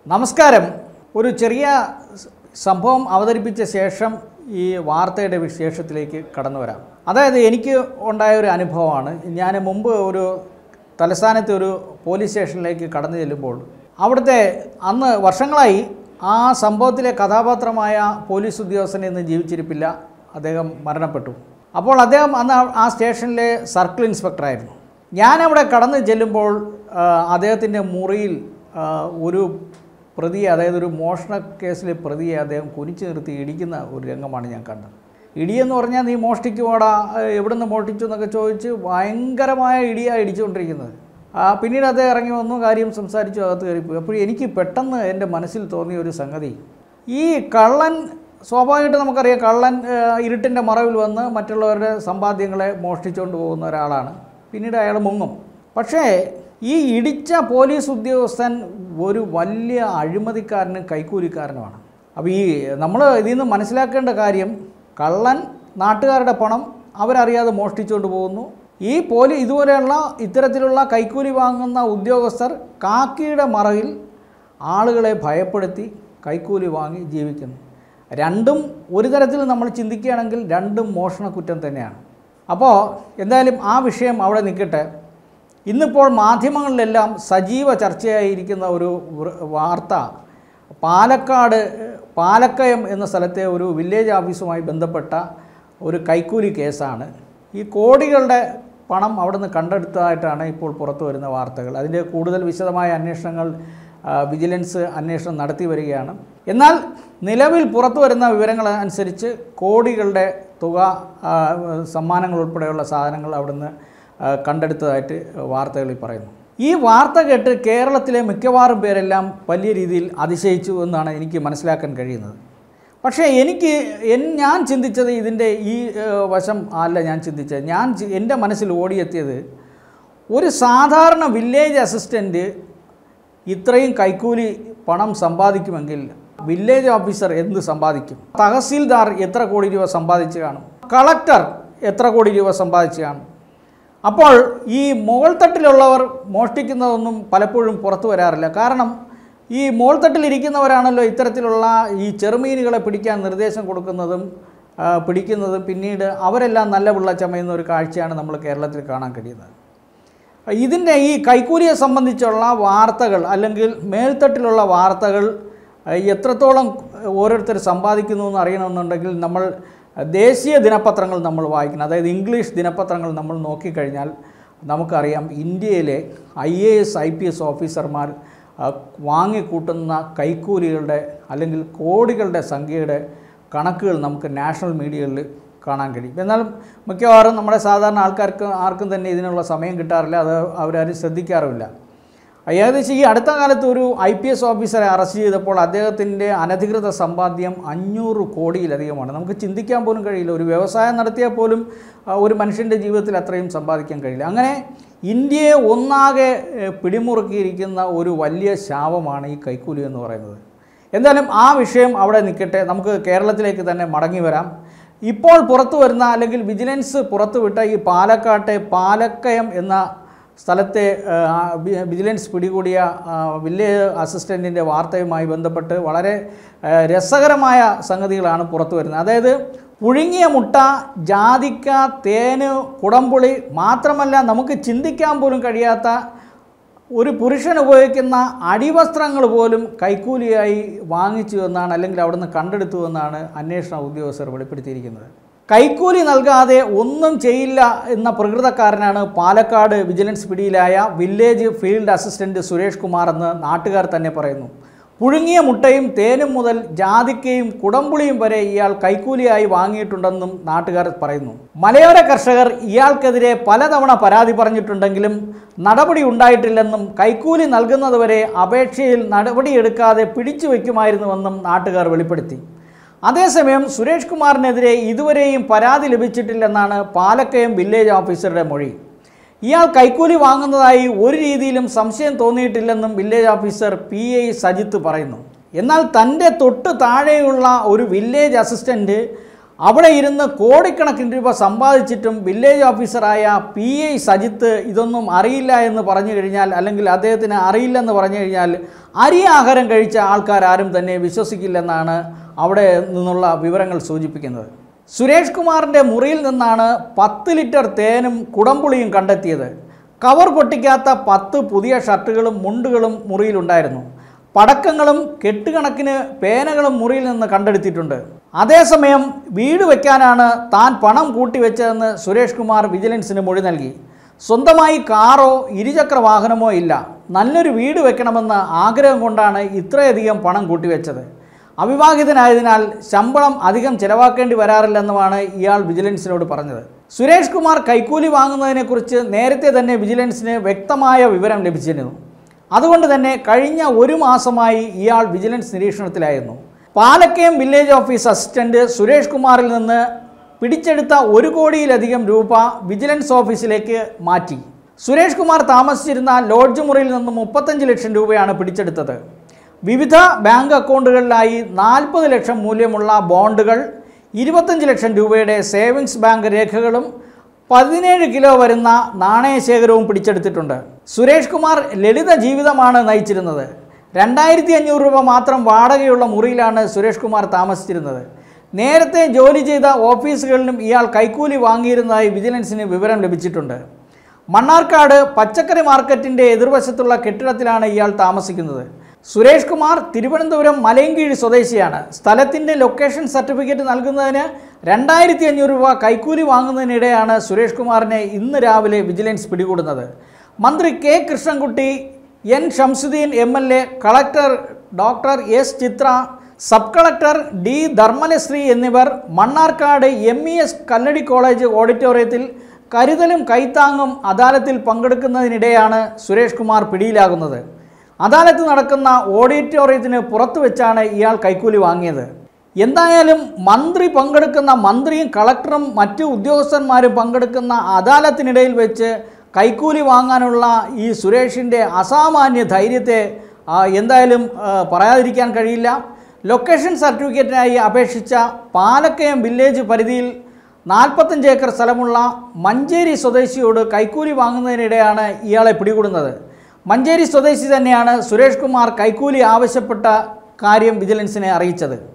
നമസ്കാരം ഒരു ചെറിയ സ് സംഭവം അവതരിപ്പിച്ച ശേഷം ഈ വാർത്തയുടെ വിശേഷത്തിലേക്ക് കടന്നു വരാം അതായത് എനിക്ക് ഉണ്ടായ ഒരു അനുഭവമാണ് ഞാൻ മുമ്പ് ഒരു തലസ്ഥാനത്തെ ഒരു പോലീസ് സ്റ്റേഷനിലേക്ക് കടന്നു ചെല്ലുമ്പോൾ അവിടുത്തെ അന്ന് വർഷങ്ങളായി ആ സംഭവത്തിലെ കഥാപാത്രമായ പോലീസ് ഉദ്യോഗസ്ഥൻ ഇന്ന് ജീവിച്ചിരിപ്പില്ല അദ്ദേഹം മരണപ്പെട്ടു അപ്പോൾ അദ്ദേഹം അന്ന് ആ- ആ സ്റ്റേഷനിലെ സർക്കിൾ ഇൻസ്പെക്ടറായിരുന്നു ഞാനവിടെ കടന്നു ചെല്ലുമ്പോൾ ആ, അദ്ദേഹത്തിൻ്റെ മുറിയിൽ ആ, ഒരു പ്രതിയെ അതായത് ഒരു മോഷണ കേസിലെ പ്രതിയെ അദ്ദേഹം കുനിച്ചു നിർത്തി ഇടിക്കുന്ന ഒരു രംഗമാണ് ഞാൻ കണ്ടത് ഇടിയെന്ന് പറഞ്ഞാൽ നീ മോഷ്ടിക്കുവാടാ എവിടെ നിന്ന് മോഷ്ടിച്ചു എന്നൊക്കെ ചോദിച്ച് ഭയങ്കരമായ ഇടിയാണ് ഇടിച്ചുകൊണ്ടിരിക്കുന്നത് ആ, പിന്നീട് അദ്ദേഹം ഇറങ്ങി വന്നു കാര്യം സംസാരിച്ചു അകത്ത് കയറിപ്പോയി അപ്പോൾ എനിക്ക് പെട്ടെന്ന് എൻ്റെ മനസ്സിൽ തോന്നിയ ഒരു സംഗതി ഈ കള്ളൻ സ്വാഭാവികമായിട്ട് നമുക്കറിയാം കള്ളൻ ഇരുട്ടിൻ്റെ മറവിൽ വന്ന് മറ്റുള്ളവരുടെ സമ്പാദ്യങ്ങളെ മോഷ്ടിച്ചുകൊണ്ട് പോകുന്ന ഒരാളാണ് പിന്നീട് അയാൾ മുങ്ങും പക്ഷേ ഈ ഇടിച്ച പോലീസ് ഉദ്യോഗസ്ഥൻ ഒരു വലിയ അഴിമതിക്കാരനും കൈക്കൂലിക്കാരനുമാണ് അപ്പോൾ ഈ നമ്മൾ ഇതിൽ നിന്ന് മനസ്സിലാക്കേണ്ട കാര്യം കള്ളൻ നാട്ടുകാരുടെ പണം അവരറിയാതെ മോഷ്ടിച്ചുകൊണ്ട് പോകുന്നു ഈ പോലീ ഇതുപോലെയുള്ള ഇത്തരത്തിലുള്ള കൈക്കൂലി വാങ്ങുന്ന ഉദ്യോഗസ്ഥർ കാക്കിയുടെ മറവിൽ ആളുകളെ ഭയപ്പെടുത്തി കൈക്കൂലി വാങ്ങി ജീവിക്കുന്നു രണ്ടും ഒരു തരത്തിൽ നമ്മൾ ചിന്തിക്കുകയാണെങ്കിൽ രണ്ടും മോഷണക്കുറ്റം തന്നെയാണ് അപ്പോൾ എന്തായാലും ആ വിഷയം അവിടെ നിൽക്കട്ടെ ഇന്നിപ്പോൾ മാധ്യമങ്ങളിലെല്ലാം സജീവ ചർച്ചയായിരിക്കുന്ന ഒരു വൃ- വാർത്ത പാലക്കാട് പാലക്കയം എന്ന സ്ഥലത്തെ ഒരു വില്ലേജ് ഓഫീസുമായി ബന്ധപ്പെട്ട ഒരു കൈക്കൂലി കേസാണ് ഈ കോടികളുടെ പണം അവിടുന്ന് കണ്ടെടുത്തതായിട്ടാണ് ഇപ്പോൾ പുറത്തു വരുന്ന വാർത്തകൾ അതിൻ്റെ കൂടുതൽ വിശദമായ അന്വേഷണങ്ങൾ ആ, വിജിലൻസ് അന്വേഷണം നടത്തി വരികയാണ് എന്നാൽ നിലവിൽ പുറത്തു വരുന്ന വിവരങ്ങൾ അനുസരിച്ച് കോടികളുടെ തുക ആ, സമ്മാനങ്ങൾ ഉൾപ്പെടെയുള്ള സാധനങ്ങൾ അവിടുന്ന് ആ, കണ്ടെടുത്തതായിട്ട് വാർത്തകളിൽ പറയുന്നു ഈ വാർത്ത കേട്ട് കേരളത്തിലെ മിക്കവാറും പേരെല്ലാം വലിയ രീതിയിൽ അതിശയിച്ചു എന്നാണ് എനിക്ക് മനസ്സിലാക്കാൻ കഴിയുന്നത് പക്ഷേ എനിക്ക് എൻ ഞാൻ ചിന്തിച്ചത് ഇതിൻ്റെ ഈ ഏഹ്, വശം അല്ല ഞാൻ ചിന്തിച്ചത് ഞാൻ ചി- എൻ്റെ മനസ്സിൽ ഓടിയെത്തിയത് ഒരു സാധാരണ വില്ലേജ് അസിസ്റ്റൻറ്റ് ഇത്രയും കൈക്കൂലി പണം സമ്പാദിക്കുമെങ്കിൽ വില്ലേജ് ഓഫീസർ എന്ത് സമ്പാദിക്കും തഹസീൽദാർ എത്ര കോടി രൂപ സമ്പാദിച്ച് കാണും കളക്ടർ എത്ര കോടി രൂപ സമ്പാദിച്ച് കാണും അപ്പോൾ ഈ മുകൾ തട്ടിലുള്ളവർ മോഷ്ടിക്കുന്നതൊന്നും പലപ്പോഴും പുറത്തു വരാറില്ല കാരണം ഈ മുകൾ തട്ടിലിരിക്കുന്നവരാണല്ലോ ഇത്തരത്തിലുള്ള ഈ ചെറുമീനുകളെ പിടിക്കാൻ നിർദ്ദേശം കൊടുക്കുന്നതും ആ, പിടിക്കുന്നതും പിന്നീട് അവരെല്ലാം നല്ല പിള്ള ചമയുന്ന ഒരു കാഴ്ചയാണ് നമ്മൾ കേരളത്തിൽ കാണാൻ കഴിയുന്നത് ഇതിൻ്റെ ഈ കൈക്കൂലിയെ സംബന്ധിച്ചുള്ള വാർത്തകൾ അല്ലെങ്കിൽ മേൽത്തട്ടിലുള്ള വാർത്തകൾ അഹ് എത്രത്തോളം ഓരോരുത്തർ സമ്പാദിക്കുന്നു എന്ന് അറിയണമെന്നുണ്ടെങ്കിൽ നമ്മൾ ദേശീയ ദിനപത്രങ്ങൾ നമ്മൾ വായിക്കണം അതായത് ഇംഗ്ലീഷ് ദിനപത്രങ്ങൾ നമ്മൾ നോക്കിക്കഴിഞ്ഞാൽ നമുക്കറിയാം ഇന്ത്യയിലെ I A S I P S ഓഫീസർമാർ അഹ് വാങ്ങിക്കൂട്ടുന്ന കൈക്കൂലികളുടെ അല്ലെങ്കിൽ കോടികളുടെ സംഖ്യയുടെ കണക്കുകൾ നമുക്ക് നാഷണൽ മീഡിയകളിൽ കാണാൻ കഴിയും എന്നാലും മിക്കവാറും നമ്മുടെ സാധാരണ ആൾക്കാർക്ക് ആർക്കും തന്നെ ഇതിനുള്ള സമയം കിട്ടാറില്ല അത് അവരാരും ശ്രദ്ധിക്കാറുമില്ല ഏകദേശം ഈ അടുത്ത കാലത്ത് ഒരു ഐ പി എസ് ഓഫീസറെ അറസ്റ്റ് ചെയ്തപ്പോൾ അദ്ദേഹത്തിൻ്റെ അനധികൃത സമ്പാദ്യം അഞ്ഞൂറ് കോടിയിലധികമാണ് നമുക്ക് ചിന്തിക്കാൻ പോലും കഴിയില്ല ഒരു വ്യവസായം നടത്തിയാൽ പോലും ആ, ഒരു മനുഷ്യൻ്റെ ജീവിതത്തിൽ അത്രയും സമ്പാദിക്കാൻ കഴിയില്ല അങ്ങനെ ഇന്ത്യയെ ഒന്നാകെ ഏഹ്, പിടിമുറുക്കിയിരിക്കുന്ന ഒരു വലിയ ശാപമാണ് ഈ കൈക്കൂലി എന്ന് പറയുന്നത് എന്തായാലും ആ വിഷയം അവിടെ നിൽക്കട്ടെ നമുക്ക് കേരളത്തിലേക്ക് തന്നെ മടങ്ങി വരാം ഇപ്പോൾ പുറത്തു വരുന്ന അല്ലെങ്കിൽ വിജിലൻസ് പുറത്തുവിട്ട ഈ പാലക്കാട്ടെ പാലക്കയം എന്ന സ്ഥലത്തെ ആ, വി- വിജിലൻസ് പിടികൂടിയ ആ, വില്ലേജ് അസിസ്റ്റൻറ്റിൻ്റെ വാർത്തയുമായി ബന്ധപ്പെട്ട് വളരെ ആ, രസകരമായ സംഗതികളാണ് പുറത്തു വരുന്നത് അതായത് പുഴുങ്ങിയ മുട്ട ജാതിക്ക തേന് കുടംപുളി മാത്രമല്ല നമുക്ക് ചിന്തിക്കാൻ പോലും കഴിയാത്ത ഒരു പുരുഷൻ ഉപയോഗിക്കുന്ന അടിവസ്ത്രങ്ങൾ പോലും കൈക്കൂലിയായി വാങ്ങിച്ചു എന്നാണ് അല്ലെങ്കിൽ അവിടുന്ന് കണ്ടെടുത്തു എന്നാണ് അന്വേഷണ ഉദ്യോഗസ്ഥർ വെളിപ്പെടുത്തിയിരിക്കുന്നത് കൈക്കൂലി നൽകാതെ ഒന്നും ചെയ്യില്ല എന്ന പ്രകൃതക്കാരനാണ് പാലക്കാട് വിജിലൻസ് പിടിയിലായ village field assistant Suresh Kumar എന്ന് നാട്ടുകാർ തന്നെ പറയുന്നു പുഴുങ്ങിയ മുട്ടയും തേനും മുതൽ ജാതിക്കയും കുടംപുളിയും വരെ ഇയാൾ കൈക്കൂലിയായി വാങ്ങിയിട്ടുണ്ടെന്നും നാട്ടുകാർ പറയുന്നു മലയോര കർഷകർ ഇയാൾക്കെതിരെ പലതവണ പരാതി പറഞ്ഞിട്ടുണ്ടെങ്കിലും നടപടി ഉണ്ടായിട്ടില്ലെന്നും കൈക്കൂലി നൽകുന്നതുവരെ അപേക്ഷയിൽ നടപടിയെടുക്കാതെ പിടിച്ചു വയ്ക്കുമായിരുന്നുവെന്നും നാട്ടുകാർ വെളിപ്പെടുത്തി അതേസമയം സുരേഷ് കുമാറിനെതിരെ ഇതുവരെയും പരാതി ലഭിച്ചിട്ടില്ലെന്നാണ് പാലക്കയം വില്ലേജ് ഓഫീസറുടെ മൊഴി ഇയാൾ കൈക്കൂലി വാങ്ങുന്നതായി ഒരു രീതിയിലും സംശയം തോന്നിയിട്ടില്ലെന്നും village officer P I Sajith പറയുന്നു എന്നാൽ തൻ്റെ തൊട്ട് താഴെയുള്ള ഒരു വില്ലേജ് അസിസ്റ്റൻറ്റ് അവിടെ ഇരുന്ന് കോടിക്കണക്കിന് രൂപ സമ്പാദിച്ചിട്ടും വില്ലേജ് ഓഫീസറായ പി ഐ സജിത്ത് ഇതൊന്നും അറിയില്ല എന്ന് പറഞ്ഞു കഴിഞ്ഞാൽ അല്ലെങ്കിൽ അദ്ദേഹത്തിന് അറിയില്ലെന്ന് പറഞ്ഞു കഴിഞ്ഞാൽ അരി ആഹാരം കഴിച്ച ആൾക്കാരും തന്നെ വിശ്വസിക്കില്ലെന്നാണ് അവിടെ നിന്നുള്ള വിവരങ്ങൾ സൂചിപ്പിക്കുന്നത് സുരേഷ് കുമാറിൻ്റെ മുറിയിൽ നിന്നാണ് പത്ത് ലിറ്റർ തേനും കുടംപുളിയും കണ്ടെത്തിയത് കവർ പൊട്ടിക്കാത്ത പത്ത് പുതിയ ഷർട്ടുകളും മുണ്ടുകളും മുറിയിലുണ്ടായിരുന്നു പടക്കങ്ങളും കെട്ടുകണക്കിന് പേനകളും മുറിയിൽ നിന്ന് കണ്ടെടുത്തിട്ടുണ്ട് അതേസമയം വീട് വയ്ക്കാനാണ് താൻ പണം കൂട്ടിവെച്ചതെന്ന് സുരേഷ് കുമാർ വിജിലൻസിന് മൊഴി നൽകി സ്വന്തമായി കാറോ ഇരുചക്ര വാഹനമോ ഇല്ല നല്ലൊരു വീട് വെക്കണമെന്ന ആഗ്രഹം കൊണ്ടാണ് ഇത്രയധികം പണം കൂട്ടിവെച്ചത് അവിവാഹിതനായതിനാൽ ശമ്പളം അധികം ചെലവാക്കേണ്ടി വരാറില്ലെന്നുമാണ് ഇയാൾ വിജിലൻസിനോട് പറഞ്ഞത് സുരേഷ് കുമാർ കൈക്കൂലി വാങ്ങുന്നതിനെക്കുറിച്ച് നേരത്തെ തന്നെ വിജിലൻസിന് വ്യക്തമായ വിവരം ലഭിച്ചിരുന്നു അതുകൊണ്ട് തന്നെ കഴിഞ്ഞ ഒരു മാസമായി ഇയാൾ വിജിലൻസ് നിരീക്ഷണത്തിലായിരുന്നു Palakkayam village office assistant Suresh കുമാറിൽ നിന്ന് പിടിച്ചെടുത്ത ഒരു കോടിയിലധികം രൂപ വിജിലൻസ് ഓഫീസിലേക്ക് മാറ്റി സുരേഷ് കുമാർ താമസിച്ചിരുന്ന ലോഡ്ജ് മുറിയിൽ നിന്ന് മുപ്പത്തഞ്ച് ലക്ഷം രൂപയാണ് പിടിച്ചെടുത്തത് വിവിധ ബാങ്ക് അക്കൗണ്ടുകളിലായി നാൽപ്പത് ലക്ഷം മൂല്യമുള്ള ബോണ്ടുകൾ ഇരുപത്തഞ്ച് ലക്ഷം രൂപയുടെ സേവിങ്സ് ബാങ്ക് രേഖകളും പതിനേഴ് കിലോ വരുന്ന നാണയശേഖരവും പിടിച്ചെടുത്തിട്ടുണ്ട് സുരേഷ് കുമാർ ലളിത ജീവിതമാണ് നയിച്ചിരുന്നത് രണ്ടായിരത്തി അഞ്ഞൂറ് രൂപ മാത്രം വാടകയുള്ള മുറിയിലാണ് സുരേഷ് കുമാർ താമസിച്ചിരുന്നത് നേരത്തെ ജോലി ചെയ്ത ഓഫീസുകളിലും ഇയാൾ കൈക്കൂലി വാങ്ങിയിരുന്നതായി വിജിലൻസിന് വിവരം ലഭിച്ചിട്ടുണ്ട് മണ്ണാർക്കാട് പച്ചക്കറി മാർക്കറ്റിൻ്റെ എതിർവശത്തുള്ള കെട്ടിടത്തിലാണ് ഇയാൾ താമസിക്കുന്നത് സുരേഷ് കുമാർ തിരുവനന്തപുരം മലയൻകീഴ് സ്വദേശിയാണ് സ്ഥലത്തിൻ്റെ ലൊക്കേഷൻ സർട്ടിഫിക്കറ്റ് നൽകുന്നതിന് രണ്ടായിരത്തി അഞ്ഞൂറ് രൂപ കൈക്കൂലി വാങ്ങുന്നതിനിടെയാണ് സുരേഷ് കുമാറിനെ ഇന്ന് രാവിലെ വിജിലൻസ് പിടികൂടുന്നത് മന്ത്രി K Krishnankutty N Shamsuddin M L A collector doctor S Chithra sub collector D Dharmalasree എന്നിവർ Mannarkkad M E S Kalladi college ഓഡിറ്റോറിയത്തിൽ കരുതലും കൈത്താങ്ങും അദാലത്തിൽ പങ്കെടുക്കുന്നതിനിടെയാണ് സുരേഷ് കുമാർ പിടിയിലാകുന്നത് അദാലത്ത് നടക്കുന്ന ഓഡിറ്റോറിയത്തിന് പുറത്തു വെച്ചാണ് ഇയാൾ കൈക്കൂലി വാങ്ങിയത് എന്തായാലും മന്ത്രി പങ്കെടുക്കുന്ന മന്ത്രിയും കളക്ടറും മറ്റു ഉദ്യോഗസ്ഥന്മാരും പങ്കെടുക്കുന്ന അദാലത്തിനിടയിൽ വെച്ച് കൈക്കൂലി വാങ്ങാനുള്ള ഈ സുരേഷിൻ്റെ അസാമാന്യ ധൈര്യത്തെ ആ, എന്തായാലും ആ, പറയാതിരിക്കാൻ കഴിയില്ല ലൊക്കേഷൻ സർട്ടിഫിക്കറ്റിനായി അപേക്ഷിച്ച പാലക്കയം വില്ലേജ് പരിധിയിൽ നാൽപ്പത്തഞ്ച് ഏക്കർ സ്ഥലമുള്ള മഞ്ചേരി സ്വദേശിയോട് കൈക്കൂലി വാങ്ങുന്നതിനിടെയാണ് ഇയാളെ പിടികൂടുന്നത് മഞ്ചേരി സ്വദേശി തന്നെയാണ് സുരേഷ് കുമാർ കൈക്കൂലി ആവശ്യപ്പെട്ട കാര്യം വിജിലൻസിനെ അറിയിച്ചത്